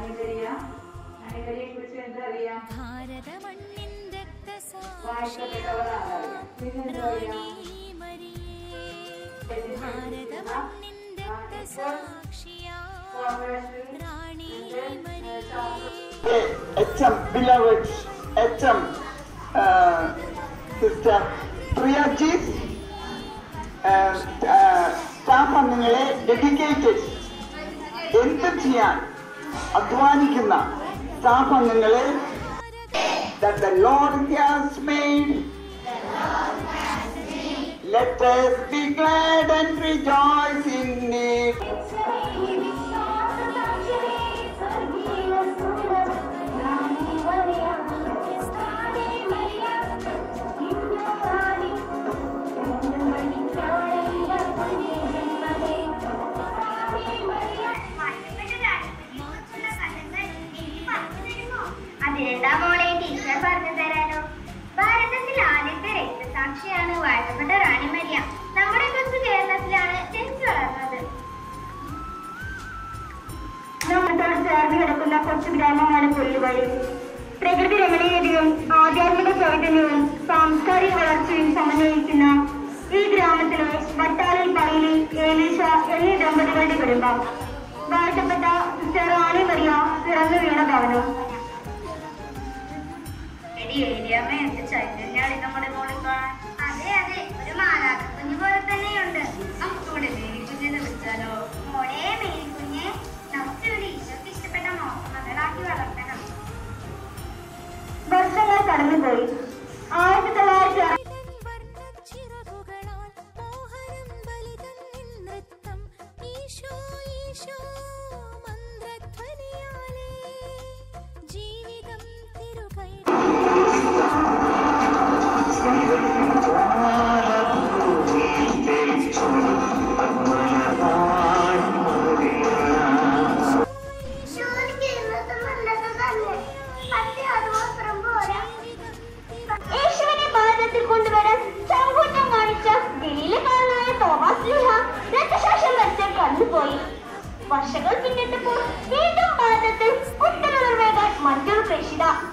അണികരിയ അണികരിയെ കുറിച്ച് എന്തറിയാം ഭാരതമണ്ണിൻ വായിക്കപ്പെട്ടവർ ആരാണ് പിന്നെന്തോ അറിയാം രക്തസാക്ഷി മരിയേ ഭാരതമണ്ണിൻ രക്തസാക്ഷിയാ റാണി മരിയേ HM beloved HM uh, sister Priya ji staff അംഗങ്ങളെ ഡെഡിക്കേറ്റഡ് എന്ത് ചെയ്യാൻ അധ്വാനിക്കുന്ന സ്റ്റാഫ് അംഗങ്ങളെ that the Lord has made. Let us be glad and rejoice in it. അതെന്താ മോളെ ടീച്ചർ പറഞ്ഞു തരാനോ ഭാരതത്തിൽ ആദ്യത്തെ രക്തസാക്ഷിയാണ് വാഴ്ത്തപ്പെട്ട റാണി മരിയ നമ്മുടെ കൊച്ചു കേരളത്തിലാണ് ജനിച്ചു വളർന്നത് നമ്മോട് ചേർന്ന് കിടക്കുന്ന കൊച്ചു ഗ്രാമമാണ് പുല്ലുവഴി പ്രകൃതി രമണീയതയും ആധ്യാത്മിക ചൈതന്യവും സാംസ്കാരിക വളർച്ചയും സമന്വയിക്കുന്ന ഈ ഗ്രാമത്തിലെ വട്ടാളിൽ പറയിലി ഏലീഷ എന്നീ ദമ്പതികളുടെ കുടുംബം വാഴ്ത്തപ്പെട്ട സിസ്റ്റർ റാണി മരിയ പിറന്നു വീണ ഭവനം എടി ഏരിയാമ്മ എന്ത് ചൈതന്യാണ് നമ്മുടെ മോളിൽ കാണാൻ അതെ അതെ ഒരു മാലാഖ കുഞ്ഞു പോലെ തന്നെയുണ്ട് നമുക്കിവിടെ മേരിക്കുഞ്ഞിനെ വിളിച്ചാലോ മോളെ മേരിക്കുഞ്ഞെ നമുക്കിവിടെ ഈശോക്ക് ഇഷ്ടപ്പെട്ട മോ മകളാക്കി വളർത്തണം വർഷങ്ങൾ കടന്നുപോയി ആയിരത്തി തൊള്ളായിരത്തി ബലിതൻ വർണ്ണച്ചിറകുകളാൽ മോഹനം ബലിതൻ നിൻ നൃത്തം ഈശോ ഈശോ മന്ത്രധ്വനിയാലേ ജീവിതം തിരുകൈ യേശുവിനെ ഭാരതത്തിൽ കൊണ്ടുവരാൻ ചങ്കൂറ്റം കാണിച്ച ഗലീലക്കാരനായ തോമസ് ലൂഹ രക്തസാക്ഷ്യം വരച്ച് കടന്നുപോയി വർഷങ്ങൾ പിന്നിട്ടപ്പോൾ വീണ്ടും ഭാരതത്തിൽ കുത്തനുണർവേകാൻ മറ്റൊരു പ്രേക്ഷിത